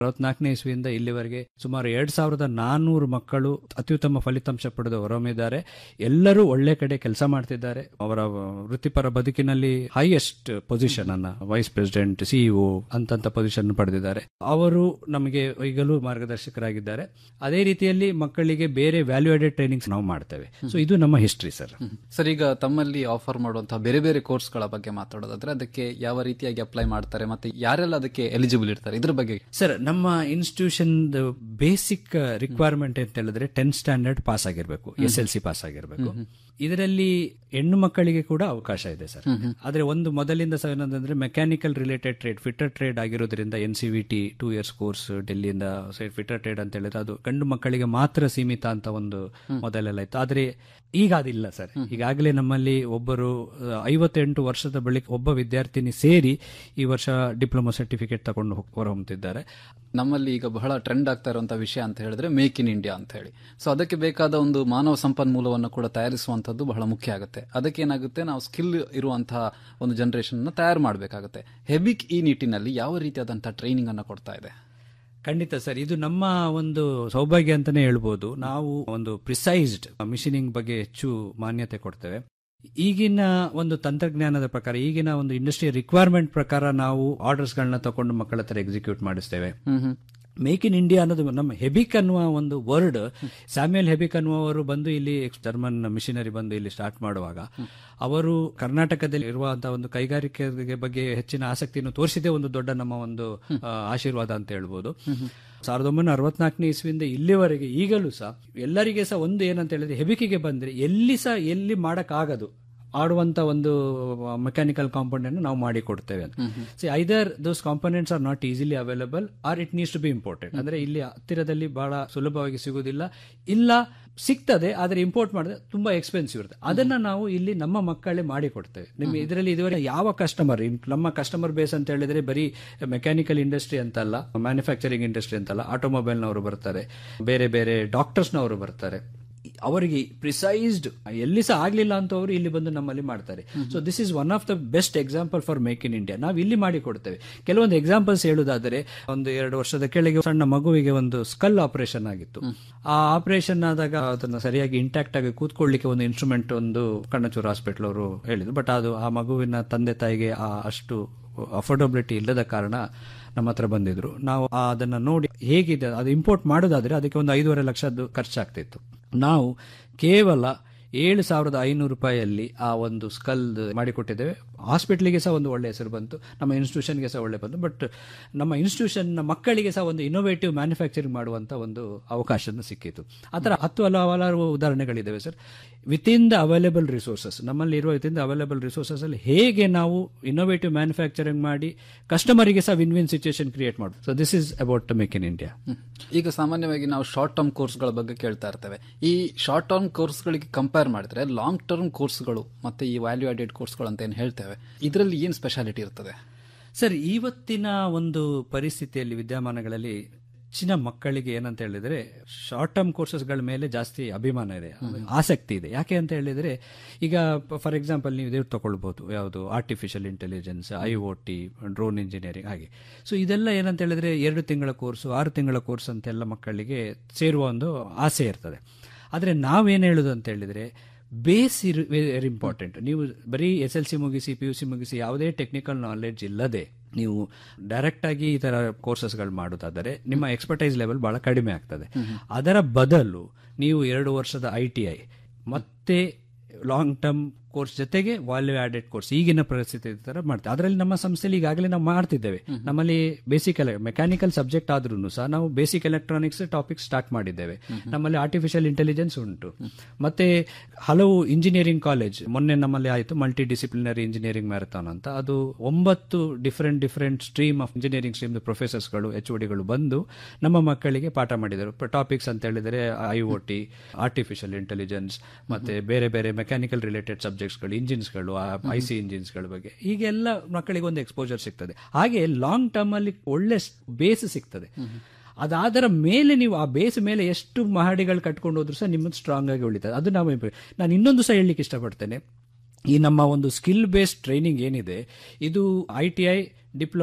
ಅರವತ್ನಾಲ್ಕನೇ ಇಸ್ವಿಯಿಂದ ಇಲ್ಲಿವರೆಗೆ ಸುಮಾರು ಎರಡ್ ಸಾವಿರದ ನಾನ್ನೂರು ಮಕ್ಕಳು ಅತ್ಯುತ್ತಮ ಫಲಿತಾಂಶ ಪಡೆದು ಹೊರಹೊಮ್ಮಿದ್ದಾರೆ ಎಲ್ಲರೂ ಒಳ್ಳೆ ಕಡೆ ಕೆಲಸ ಮಾಡ್ತಿದ್ದಾರೆ ಅವರ ವೃತ್ತಿಪರ ಬದುಕಿನಲ್ಲಿ ಹೈಯೆಸ್ಟ್ ಪೊಸಿಷನ್ ಅನ್ನ ವೈಸ್ ಪ್ರೆಸಿಡೆಂಟ್ ಸಿಇಒ ಅಂತಂತ ಪೊಸಿಷನ್ ಪಡೆದಿದ್ದಾರೆ ಅವರು ನಮಗೆ ಈಗಲೂ ಮಾರ್ಗದರ್ಶಕರಾಗಿದ್ದಾರೆ ಅದೇ ರೀತಿಯಲ್ಲಿ ಮಕ್ಕಳಿಗೆ ಬೇರೆ ವ್ಯಾಲ್ಯೂ ಆಡೆಡ್ ಟ್ರೈನಿಂಗ್ಸ್ ನಾವು ಮಾಡ್ತೇವೆ ಸೊ ಇದು ನಮ್ಮ ಹಿಸ್ಟ್ರಿ ಸರ್ ಸರ್ ಈಗ ತಮ್ಮಲ್ಲಿ ಆಫರ್ ಮಾಡುವಂತಹ ಬೇರೆ ಬೇರೆ ಕೋರ್ಸ್ಗಳ ಬಗ್ಗೆ ಮಾತಾಡೋದಾದ್ರೆ ಅದಕ್ಕೆ ಯಾವ ರೀತಿಯಾಗಿ ಅಪ್ಲೈ ಮಾಡ್ತಾರೆ ಮತ್ತೆ ಯಾರೆಲ್ಲ ಅದಕ್ಕೆ ಎಲಿಜಿಬಲ್ ಇರ್ತಾರೆ ಇದ್ರ ಬಗ್ಗೆ ಸರ್ ನಮ್ಮ ಇನ್ಸ್ಟಿಟ್ಯೂಷನ್ ಬೇಸಿಕ್ ರಿಕ್ವೈರ್ಮೆಂಟ್ ಅಂತ ಹೇಳಿದ್ರೆ ಟೆಂತ್ ಸ್ಟ್ಯಾಂಡರ್ಡ್ ಪಾಸ್ ಆಗಿರ್ಬೇಕು ಎಸ್ ಎಲ್ ಸಿ ಪಾಸ್ ಆಗಿರ್ಬೇಕು ಇದರಲ್ಲಿ ಹೆಣ್ಣು ಮಕ್ಕಳಿಗೆ ಕೂಡ ಅವಕಾಶ ಇದೆ ಸರ್ ಆದ್ರೆ ಒಂದು ಮೊದಲಿಂದ ಸಹ ಏನಂದ್ರೆ mechanical related trade fitter trade ಆಗಿರೋದ್ರಿಂದ N C V T two years course ಡೆಲ್ಲಿಯಿಂದ ಫಿಟರ್ ಟ್ರೇಡ್ ಅಂತ ಹೇಳಿದ್ರೆ ಅದು ಗಂಡು ಮಕ್ಕಳಿಗೆ ಮಾತ್ರ ಸೀಮಿತ ಅಂತ ಒಂದು ಮೊದಲೆಲ್ಲ ಇತ್ತು ಆದ್ರೆ ಈಗ ಅದಿಲ್ಲ ಸರ್ ಈಗಾಗಲೇ ನಮ್ಮಲ್ಲಿ ಒಬ್ಬರು ಆ, ಐವತ್ತೆಂಟು ವರ್ಷದ ಬಳಿಕ ಒಬ್ಬ ವಿದ್ಯಾರ್ಥಿನಿ ಸೇರಿ ಈ ವರ್ಷ ಡಿಪ್ಲೊಮಾ ಸರ್ಟಿಫಿಕೇಟ್ ತಗೊಂಡು ಹೋಗ್- ಹೊರಹೊಮ್ಮುತ್ತಿದ್ದಾರೆ ನಮ್ಮಲ್ಲಿ ಈಗ ಬಹಳ ಟ್ರೆಂಡ್ ಆಗ್ತಾ ಇರುವಂತಹ ವಿಷಯ ಅಂತ ಹೇಳಿದ್ರೆ ಮೇಕ್ ಇನ್ ಇಂಡಿಯಾ ಅಂತ ಹೇಳಿ ಸೊ ಅದಕ್ಕೆ ಬೇಕಾದ ಒಂದು ಮಾನವ ಸಂಪನ್ಮೂಲವನ್ನು ಕೂಡ ತಯಾರಿಸುವಂತದ್ದು ಬಹಳ ಮುಖ್ಯ ಆಗುತ್ತೆ ಅದಕ್ಕೆ ಏನಾಗುತ್ತೆ ನಾವು ಸ್ಕಿಲ್ ಇರುವಂತಹ ಒಂದು ಜನರೇಷನ್ ತಯಾರು ಮಾಡಬೇಕಾಗುತ್ತೆ ಹೆಬಿಕ್ ಈ ನಿಟ್ಟಿನಲ್ಲಿ ಯಾವ ರೀತಿಯಾದಂತಹ ಟ್ರೈನಿಂಗ್ ಅನ್ನು ಕೊಡ್ತಾ ಇದೆ ಖಂಡಿತ ಸರ್ ಇದು ನಮ್ಮ ಒಂದು ಸೌಭಾಗ್ಯ ಅಂತಾನೆ ಹೇಳ್ಬೋದು ನಾವು ಒಂದು ಪ್ರಿಸೈಸ್ಡ್ ಮಿಷಿನಿಂಗ್ ಬಗ್ಗೆ ಹೆಚ್ಚು ಮಾನ್ಯತೆ ಕೊಡ್ತೇವೆ ಈಗಿನ ಒಂದು ತಂತ್ರಜ್ಞಾನದ ಪ್ರಕಾರ ಈಗಿನ ಒಂದು ಇಂಡಸ್ಟ್ರಿ ರಿಕ್ವೈರ್ಮೆಂಟ್ ಪ್ರಕಾರ ನಾವು ಆರ್ಡರ್ಸ್ ಗಳನ್ನ ತಗೊಂಡು ಮಕ್ಕಳ ಹತ್ರ ಎಕ್ಸಿಕ್ಯೂಟ್ ಮಾಡಿಸ್ತೇವೆ ಮೇಕ್ ಇನ್ ಇಂಡಿಯಾ ಅನ್ನೋದು ನಮ್ಮ ಹೆಬಿಕ್ ಅನ್ನುವ ಒಂದು ವರ್ಡ್ ಸ್ಯಾಮ್ಯಲ್ ಹೆಬಿಕ್ ಅನ್ನುವರು ಬಂದು ಇಲ್ಲಿ ಜರ್ಮನ್ ಮಿಷನರಿ ಬಂದು ಇಲ್ಲಿ ಸ್ಟಾರ್ಟ್ ಮಾಡುವಾಗ ಅವರು ಕರ್ನಾಟಕದಲ್ಲಿ ಇರುವಂತಹ ಒಂದು ಕೈಗಾರಿಕೆ ಬಗ್ಗೆ ಹೆಚ್ಚಿನ ಆಸಕ್ತಿಯನ್ನು ತೋರಿಸಿದೇ ಒಂದು ದೊಡ್ಡ ನಮ್ಮ ಒಂದು ಆ, ಆಶೀರ್ವಾದ ಅಂತ ಹೇಳ್ಬೋದು ಸಾವಿರದ ಒಂಬೈನೂರ ಅರವತ್ನಾಲ್ಕನೇ ಇಸ್ವಿಯಿಂದ ಇಲ್ಲಿವರೆಗೆ ಈಗಲೂ ಸಹ ಎಲ್ಲರಿಗೆ ಸಹ ಒಂದು ಏನಂತ ಹೇಳಿದ್ರೆ ಹೆಬಿಕಿಗೆ ಬಂದ್ರೆ ಎಲ್ಲಿ ಸಹ ಎಲ್ಲಿ ಮಾಡಕ್ಕಾಗದು ಆಡುವಂತ ಒಂದು ಮೆಕ್ಯಾನಿಕಲ್ ಕಾಂಪೌಂಡ್ ಅನ್ನು ನಾವು ಮಾಡಿ ಕೊಡ್ತೇವೆ ಅಂತ see either those components are not easily available or it needs to be imported ಅಂದ್ರೆ ಇಲ್ಲಿ ಹತ್ತಿರದಲ್ಲಿ ಬಹಳ ಸುಲಭವಾಗಿ ಸಿಗುವುದಿಲ್ಲ ಇಲ್ಲ ಸಿಗ್ತದೆ ಆದ್ರೆ ಇಂಪೋರ್ಟ್ ಮಾಡಿದ್ರೆ ತುಂಬಾ ಎಕ್ಸ್ಪೆನ್ಸಿವ್ ಇರುತ್ತೆ ಅದನ್ನ ನಾವು ಇಲ್ಲಿ ನಮ್ಮ ಮಕ್ಕಳೇ ಮಾಡಿ ಕೊಡ್ತೇವೆ ನಿಮ್ಗೆ ಇದರಲ್ಲಿ ಇದುವರೆಗೆ ಯಾವ ಕಸ್ಟಮರ್ ನಮ್ಮ ಕಸ್ಟಮರ್ ಬೇಸ್ ಅಂತ ಹೇಳಿದ್ರೆ ಬರೀ ಮೆಕ್ಯಾನಿಕಲ್ ಇಂಡಸ್ಟ್ರಿ ಅಂತಲ್ಲ ಮ್ಯಾನುಫ್ಯಾಕ್ಚರಿಂಗ್ ಇಂಡಸ್ಟ್ರಿ ಅಂತಲ್ಲ ಆಟೋಮೊಬೈಲ್ನವರು ಬರ್ತಾರೆ ಬೇರೆ ಬೇರೆ ಡಾಕ್ಟರ್ಸ್ನವರು ಬರ್ತಾರೆ ಅವರಿಗೆ ಪ್ರಿಸೈಸ್ಡ್ ಎಲ್ಲಿ ಸಹ ಆಗ್ಲಿಲ್ಲ ಅಂತ ಅವರು ಇಲ್ಲಿ ಬಂದು ನಮ್ಮಲ್ಲಿ ಮಾಡ್ತಾರೆ so this is one of the best example for make in India ನಾವು ಇಲ್ಲಿ ಮಾಡಿ ಕೊಡ್ತೇವೆ ಕೆಲವೊಂದು ಎಕ್ಸಾಂಪಲ್ಸ್ ಹೇಳುವುದಾದರೆ ಒಂದು ಎರಡು ವರ್ಷದ ಕೆಳಗೆ ಸಣ್ಣ ಮಗುವಿಗೆ ಒಂದು ಸ್ಕಲ್ ಆಪರೇಷನ್ ಆಗಿತ್ತು ಆ ಆಪರೇಷನ್ ಆದಾಗ ಅದನ್ನ ಸರಿಯಾಗಿ ಇಂಟ್ಯಾಕ್ಟ್ ಆಗಿ ಕೂತ್ಕೊಳ್ಳಿಕ್ಕೆ ಒಂದು ಇನ್ಸ್ಟ್ರೂಮೆಂಟ್ ಒಂದು ಕಣ್ಣಚೂರು ಹಾಸ್ಪಿಟಲ್ ಅವರು ಹೇಳಿದ್ರು ಬಟ್ ಅದು ಆ ಮಗುವಿನ ತಂದೆ ತಾಯಿಗೆ ಆ ಅಷ್ಟು ಅಫೋರ್ಡಬಿಲಿಟಿ ಇಲ್ಲದ ಕಾರಣ ನಮ್ಮ ಹತ್ರ ಬಂದಿದ್ರು ನಾವು ಆ ಅದನ್ನ ನೋಡಿ ಹೇಗಿದೆ ಅದು ಇಂಪೋರ್ಟ್ ಮಾಡೋದಾದ್ರೆ ಅದಕ್ಕೆ ಒಂದು ಐದೂವರೆ ಲಕ್ಷದ್ದು ಖರ್ಚಾಗ್ತಿತ್ತು ನಾವು ಕೇವಲ ಏಳು ಸಾವಿರದ ಐನೂರು ರೂಪಾಯಿಯಲ್ಲಿ ಆ ಒಂದು ಸ್ಕಲ್ ಮಾಡಿಕೊಟ್ಟಿದ್ದೇವೆ ಹಾಸ್ಪಿಟ್ಲಿಗೆ ಸಹ ಒಂದು ಒಳ್ಳೆ ಹೆಸರು ಬಂತು ನಮ್ಮ ಇನ್ಸ್ಟಿಟ್ಯೂಷನ್ಗೆ ಸಹ ಒಳ್ಳೆ ಬಂತು ಬಟ್ ನಮ್ಮ ಇನ್ಸ್ಟಿಟ್ಯೂಷನ್ನ ಮಕ್ಕಳಿಗೆ ಸಹ ಒಂದು ಇನೋವೇಟಿವ್ ಮ್ಯಾನುಫ್ಯಾಕ್ಚರಿಂಗ್ ಮಾಡುವಂತ ಒಂದು ಅವಕಾಶ ಸಿಕ್ಕಿತು ಆ ಥರ ಹತ್ತು ಹಲ ಹಲವಾರು ಉದಾಹರಣೆಗಳಿದ್ದಾವೆ sir within the available resources ನಮ್ಮಲ್ಲಿ ಇರುವ ವಿತಿನ್ ದ ಅವೈಲೇಬಲ್ ರಿಸೋರ್ಸಸ್ ಅಲ್ಲಿ ಹೇಗೆ ನಾವು ಇನೋವೇಟಿವ್ ಮ್ಯಾನುಫ್ಯಾಕ್ಚರಿಂಗ್ ಮಾಡಿ ಕಸ್ಟಮರಿಗೆ ಸಹ ವಿನ್ ವಿನ್ ಸಿಚುಯೇಷನ್ ಕ್ರಿಯೇಟ್ ಮಾಡೋದು so this is about make in India ಈಗ ಸಾಮಾನ್ಯವಾಗಿ ನಾವು ಶಾರ್ಟ್ ಟರ್ಮ್ ಕೋರ್ಸ್ಗಳ ಬಗ್ಗೆ ಕೇಳ್ತಾ ಇರ್ತೇವೆ ಈ ಶಾರ್ಟ್ ಟರ್ಮ್ ಕೋರ್ಸ್ಗಳಿಗೆ ಕಂಪೇರ್ ಮಾಡಿದ್ರೆ ಲಾಂಗ್ ಟರ್ಮ್ ಕೋರ್ಸ್ಗಳು ಮತ್ತೆ ಈ ವ್ಯಾಲ್ಯೂ ಆಡೆಡ್ ಕೋರ್ಸ್ಗಳು ಅಂತ ಏನು ಹೇಳ್ತೇವೆ ಇದರಲ್ಲಿ ಏನು ಸ್ಪೆಷಾಲಿಟಿ ಇರ್ತದೆ ಸರ್ ಇವತ್ತಿನ ಒಂದು ಪರಿಸ್ಥಿತಿಯಲ್ಲಿ ವಿದ್ಯಮಾನಗಳಲ್ಲಿ ಹೆಚ್ಚಿನ ಮಕ್ಕಳಿಗೆ ಏನಂತ ಹೇಳಿದ್ರೆ ಶಾರ್ಟ್ ಟರ್ಮ್ ಕೋರ್ಸಸ್ಗಳ ಮೇಲೆ ಜಾಸ್ತಿ ಅಭಿಮಾನ ಇದೆ ಆಸಕ್ತಿ ಇದೆ ಯಾಕೆ ಅಂತ ಹೇಳಿದ್ರೆ ಈಗ ಫಾರ್ ಎಕ್ಸಾಂಪಲ್ ನೀವು ಇದೇ ತಗೊಳ್ಬಹುದು ಯಾವುದು artificial intelligence I O T drone engineering ಹಾಗೆ ಸೊ ಇದೆಲ್ಲ ಏನಂತ ಹೇಳಿದ್ರೆ ಎರಡು ತಿಂಗಳ ಕೋರ್ಸು ಆರು ತಿಂಗಳ ಕೋರ್ಸ್ ಅಂತೆಲ್ಲ ಮಕ್ಕಳಿಗೆ ಸೇರುವ ಒಂದು ಆಸೆ ಇರ್ತದೆ ಆದರೆ ನಾವೇನು ಹೇಳೋದು ಅಂತ ಹೇಳಿದ್ರೆ ಬೇಸ್ ಇರ್ ವೆರಿ ಇಂಪಾರ್ಟೆಂಟ್ ನೀವು ಬರೀ ಎಸ್ ಎಲ್ ಸಿ ಮುಗಿಸಿ ಪಿ ಯು ಸಿ ಮುಗಿಸಿ ಯಾವುದೇ ಟೆಕ್ನಿಕಲ್ ನಾಲೆಡ್ಜ್ ಇಲ್ಲದೆ ನೀವು ಡೈರೆಕ್ಟ್ ಆಗಿ ಈ ತರ ಕೋರ್ಸಸ್ಗಳು ಮಾಡೋದಾದರೆ ನಿಮ್ಮ ಎಕ್ಸ್ಪರ್ಟೈಸ್ ಲೆವೆಲ್ ಬಹಳ ಕಡಿಮೆ ಆಗ್ತದೆ ಅದರ ಬದಲು ನೀವು ಎರಡು ವರ್ಷದ ಐ ಟಿ ಐ ಮತ್ತೆ ಲಾಂಗ್ ಟರ್ಮ್ ಕೋರ್ಸ್ ಜೊತೆಗೆ ವ್ಯಾಲ್ಯೂ ಆಡೆಡ್ ಕೋರ್ಸ್ ಈಗಿನ ಪರಿಸ್ಥಿತಿ ತರ ಮಾಡ್ತೇವೆ ಅದರಲ್ಲಿ ನಮ್ಮ ಸಂಸ್ಥೆಯಲ್ಲಿ ಈಗಾಗಲೇ ನಾವು ಮಾಡ್ತಿದ್ದೇವೆ ನಮ್ಮಲ್ಲಿ ಬೇಸಿಕ್ ಮೆಕ್ಯಾನಿಕಲ್ ಸಬ್ಜೆಕ್ಟ್ ಆದ್ರೂ ಸಹ ನಾವು ಬೇಸಿಕ್ ಎಲೆಕ್ಟ್ರಾನಿಕ್ಸ್ ಟಾಪಿಕ್ ಸ್ಟಾರ್ಟ್ ಮಾಡಿದ್ದೇವೆ ನಮ್ಮಲ್ಲಿ ಆರ್ಟಿಫಿಷಿಯಲ್ ಇಂಟೆಲಿಜೆನ್ಸ್ ಉಂಟು ಮತ್ತೆ ಹಲವು ಇಂಜಿನಿಯರಿಂಗ್ ಕಾಲೇಜ್ ಮೊನ್ನೆ ನಮ್ಮಲ್ಲಿ ಆಯಿತು ಮಲ್ಟಿ ಡಿಸಿಪ್ಲಿನರಿ ಇಂಜಿನಿಯರಿಂಗ್ ಮ್ಯಾರಥಾನ್ ಅಂತ ಅದು ಒಂಬತ್ತು different different stream of engineering stream ಪ್ರೊಫೆಸರ್ಸ್ಗಳು ಎಚ್ ಡಿಗಳು ಬಂದು ನಮ್ಮ ಮಕ್ಕಳಿಗೆ ಪಾಠ ಮಾಡಿದರು ಟಾಪಿಕ್ಸ್ ಅಂತ ಹೇಳಿದರೆ I O T artificial intelligence ಮತ್ತೆ ಬೇರೆ ಬೇರೆ ಮೆಕ್ಯಾನಿಕಲ್ ರಿಲೇಟೆಡ್ ಸಬ್ಜೆಕ್ಟ್ಸ್ಗಳು ಇಂಜಿನ್ಸ್ಗಳು ಐ ಸಿ ಇಂಜಿನ್ಸ್ಗಳ ಬಗ್ಗೆ ಹೀಗೆಲ್ಲ ಮಕ್ಕಳಿಗೆ ಒಂದು ಎಕ್ಸ್ಪೋಜರ್ ಸಿಗ್ತದೆ ಹಾಗೆ ಲಾಂಗ್ ಟರ್ಮ್ ಅಲ್ಲಿ ಒಳ್ಳೆ ಬೇಸ್ ಸಿಗ್ತದೆ ಅದಾದರ ಮೇಲೆ ನೀವು ಆ ಬೇಸ್ ಮೇಲೆ ಎಷ್ಟು ಮಹಡಿಗಳು ಕಟ್ಕೊಂಡು ಹೋದ್ರು ಸಹ ನಿಮ್ಮದು ಸ್ಟ್ರಾಂಗ್ ಆಗಿ ಉಳಿತದೆ ಅದು ನಾವು ನಾನು ಇನ್ನೊಂದು ಸಹ ಹೇಳಲಿಕ್ಕೆ ಇಷ್ಟಪಡ್ತೇನೆ ಈ ನಮ್ಮ ಒಂದು ಸ್ಕಿಲ್ ಬೇಸ್ಡ್ ಟ್ರೈನಿಂಗ್ ಏನಿದೆ ಇದು ಐ ಟಿ ಐ ಡಿಪ್ಲೊಮೊ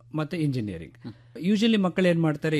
ಮತ್ತೆ ಇಂಜಿನಿಯರಿಂಗ್ ಯೂಶಲಿ ಮಕ್ಕಳು ಏನ್ ಮಾಡ್ತಾರೆ